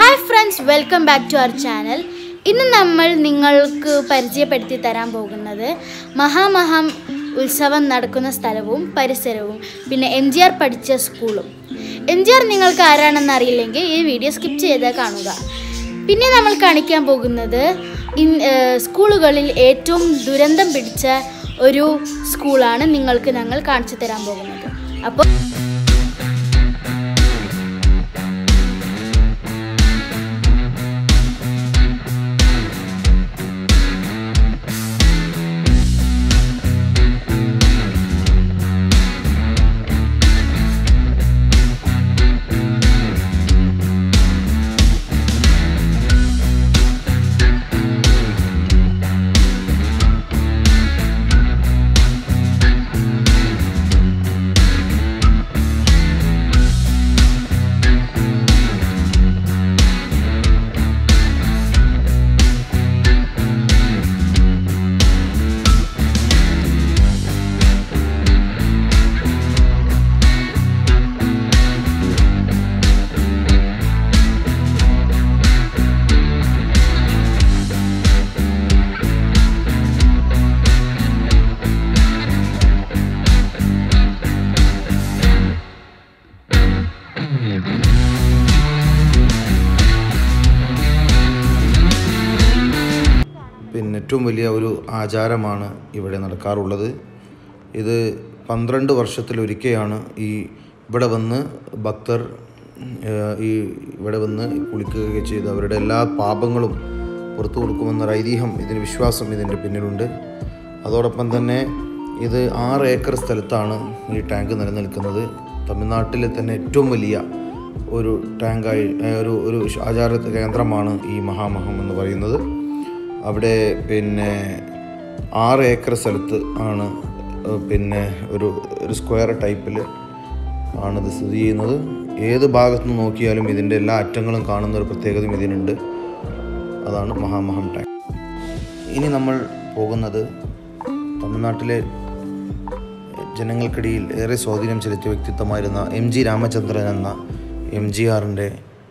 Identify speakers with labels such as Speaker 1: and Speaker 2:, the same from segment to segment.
Speaker 1: hi friends welcome back to our channel ഇന്ന് നമ്മൾ നിങ്ങൾക്ക് പരിചയപ്പെടുത്തി തരാൻ പോകുന്നത് മഹാമഹം ഉത്സവം നടക്കുന്ന സ്ഥലവും പരിസരവും പിന്നെ എം ജി ആർ പഠിച്ച സ്കൂളും എം ജി ആർ നിങ്ങൾക്ക് ആരാണെന്ന് അറിയില്ലെങ്കിൽ ഈ വീഡിയോ സ്കിപ്പ് ചെയ്ത് കാണുക പിന്നെ നമ്മൾ കാണിക്കാൻ പോകുന്നത് ഇൻ ഏഹ് സ്കൂളുകളിൽ ഏറ്റവും ദുരന്തം പിടിച്ച ഒരു സ്കൂളാണ് നിങ്ങൾക്ക് ഞങ്ങൾ കാണിച്ചു തരാൻ പോകുന്നത് അപ്പോൾ
Speaker 2: പിന്നെ ഏറ്റവും വലിയ ഒരു ആചാരമാണ് ഇവിടെ നടക്കാറുള്ളത് ഇത് പന്ത്രണ്ട് വർഷത്തിലൊരിക്കലാണ് ഈ ഇവിടെ വന്ന് ഭക്തർ ഏഹ്, ഈ ഇവിടെ വന്ന് കുളിക്കുകയൊക്കെ ചെയ്ത് അവരുടെ എല്ലാ പാപങ്ങളും പുറത്തു കൊടുക്കുമെന്നൊരു ഐതിഹ്യം ഇതിന് വിശ്വാസം ഇതിൻ്റെ പിന്നിലുണ്ട് അതോടൊപ്പം തന്നെ ഇത് ആറ് ഏക്കർ സ്ഥലത്താണ് ഈ ടാങ്ക് നിലനിൽക്കുന്നത് തമിഴ്നാട്ടിലെ തന്നെ ഏറ്റവും വലിയ ഒരു ടാങ്കായി ഏഹ്, ഒരു ഒരു ആചാര കേന്ദ്രമാണ് ഈ മഹാമഹം എന്ന് പറയുന്നത് അവിടെ പിന്നെ ആറ് ഏക്കർ സ്ഥലത്ത് ആണ് ഏഹ്, പിന്നെ ഒരു ഒരു സ്ക്വയർ ടൈപ്പിൽ ആണിത് സ്ഥിതി ചെയ്യുന്നത് ഏത് ഭാഗത്ത് നിന്ന് നോക്കിയാലും ഇതിൻ്റെ എല്ലാ അറ്റങ്ങളും കാണുന്ന ഒരു പ്രത്യേകതയും ഇതിനുണ്ട് അതാണ് മഹാമഹം ടാങ്ക് ഇനി നമ്മൾ പോകുന്നത് തമിഴ്നാട്ടിലെ ജനങ്ങൾക്കിടയിൽ ഏറെ സ്വാധീനം ചെലുത്തിയ വ്യക്തിത്വമായിരുന്ന എം ജി രാമചന്ദ്രൻ എന്ന എം ജി ആറിൻ്റെ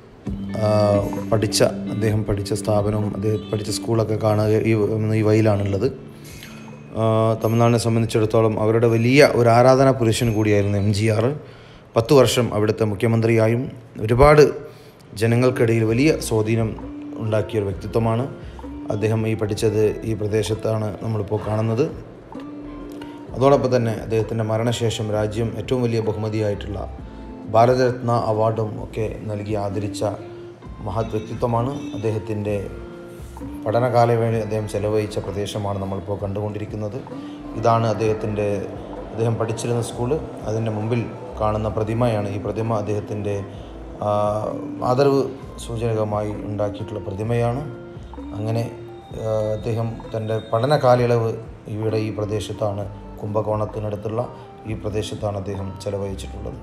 Speaker 2: പഠിച്ച അദ്ദേഹം പഠിച്ച സ്ഥാപനവും അദ്ദേഹം പഠിച്ച സ്കൂളൊക്കെ കാണുക ഈ ഈ വഴിയിലാണുള്ളത് ആ, തമിഴ്നാടിനെ സംബന്ധിച്ചിടത്തോളം അവരുടെ വലിയ ഒരു ആരാധനാ പുരുഷൻ കൂടിയായിരുന്നു എം ജി ആർ പത്ത് വർഷം അവിടുത്തെ മുഖ്യമന്ത്രിയായും ഒരുപാട് ജനങ്ങൾക്കിടയിൽ വലിയ സ്വാധീനം ഉണ്ടാക്കിയ ഒരു വ്യക്തിത്വമാണ് അദ്ദേഹം ഈ പഠിച്ചത് ഈ പ്രദേശത്താണ് നമ്മളിപ്പോൾ കാണുന്നത് അതോടൊപ്പം തന്നെ അദ്ദേഹത്തിൻ്റെ മരണശേഷം രാജ്യം ഏറ്റവും വലിയ ബഹുമതിയായിട്ടുള്ള ഭാരതരത്ന അവാർഡും ഒക്കെ നൽകി ആദരിച്ച മഹത് വ്യക്തിത്വമാണ് അദ്ദേഹത്തിൻ്റെ പഠനകാലവേളയിൽ അദ്ദേഹം ചെലവഴിച്ച പ്രദേശമാണ് നമ്മളിപ്പോൾ കണ്ടുകൊണ്ടിരിക്കുന്നത് ഇതാണ് അദ്ദേഹത്തിൻ്റെ അദ്ദേഹം പഠിച്ചിരുന്ന സ്കൂള് അതിൻ്റെ മുമ്പിൽ കാണുന്ന പ്രതിമയാണ് ഈ പ്രതിമ അദ്ദേഹത്തിൻ്റെ ആ, ആദരവ് സൂചകമായി ഉണ്ടാക്കിയിട്ടുള്ള പ്രതിമയാണ് അങ്ങനെ ആ, അദ്ദേഹം തൻ്റെ പഠന കാലയളവ് ഇവിടെ ഈ പ്രദേശത്താണ് കുംഭകോണത്തിനടുത്തുള്ള ഈ പ്രദേശത്താണ് അദ്ദേഹം ചെലവഴിച്ചിട്ടുള്ളത്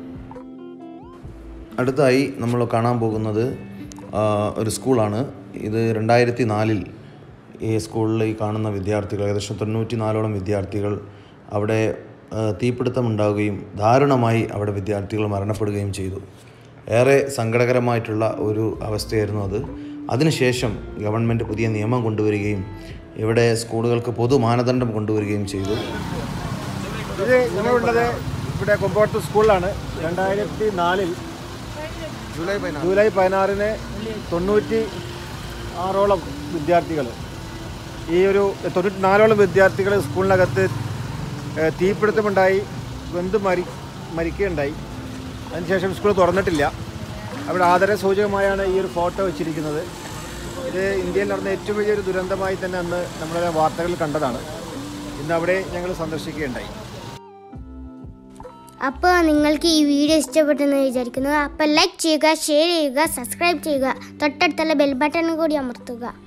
Speaker 2: അടുത്തായി നമ്മൾ കാണാൻ പോകുന്നത് ആ, ഒരു സ്കൂളാണ് ഇത് രണ്ടായിരത്തി നാലിൽ ഈ സ്കൂളിൽ ഈ കാണുന്ന വിദ്യാർത്ഥികൾ ഏകദേശം തൊണ്ണൂറ്റി നാലോളം വിദ്യാർത്ഥികൾ അവിടെ ആ, തീപിടുത്തം ഉണ്ടാവുകയും ദാരുണമായി അവിടെ വിദ്യാർത്ഥികൾ മരണപ്പെടുകയും ചെയ്തു ഏറെ സങ്കടകരമായിട്ടുള്ള ഒരു അവസ്ഥയായിരുന്നു അത് അതിനുശേഷം ഗവൺമെൻറ് പുതിയ നിയമം കൊണ്ടുവരികയും ഇവിടെ സ്കൂളുകൾക്ക് പൊതു മാനദണ്ഡം കൊണ്ടുവരികയും ചെയ്തു
Speaker 3: ഇത് ഞങ്ങളുള്ളത് ഇവിടെ കൊമ്പോട്ട് സ്കൂളിലാണ് രണ്ടായിരത്തി നാലിൽ
Speaker 2: ജൂലൈ
Speaker 3: ജൂലൈ പതിനാറിന് തൊണ്ണൂറ്റി ആറോളം വിദ്യാർത്ഥികൾ ഈ ഒരു തൊണ്ണൂറ്റി നാലോളം വിദ്യാർത്ഥികൾ സ്കൂളിനകത്ത് ഏഹ്, തീപിടുത്തമുണ്ടായി വെന്ത് മരി മരിക്കുകയുണ്ടായി അതിനുശേഷം സ്കൂൾ തുറന്നിട്ടില്ല അവിടെ ആദര സൂചകമായാണ് ഈ ഒരു ഫോട്ടോ വെച്ചിരിക്കുന്നത് ഇത് ഇന്ത്യയിൽ നടന്ന ഏറ്റവും വലിയൊരു ദുരന്തമായി തന്നെ അന്ന് നമ്മുടെ വാർത്തകളിൽ കണ്ടതാണ് ഇന്ന് അവിടെ ഞങ്ങൾ സന്ദർശിക്കുകയുണ്ടായി
Speaker 4: അപ്പോൾ നിങ്ങൾക്ക് ഈ വീഡിയോ ഇഷ്ടപ്പെട്ടെന്ന് വിചാരിക്കുന്നു അപ്പോൾ ലൈക്ക് ചെയ്യുക ഷെയർ ചെയ്യുക സബ്സ്ക്രൈബ് ചെയ്യുക തൊട്ടടുത്തുള്ള ബെൽ ബട്ടൺ കൂടി അമർത്തുക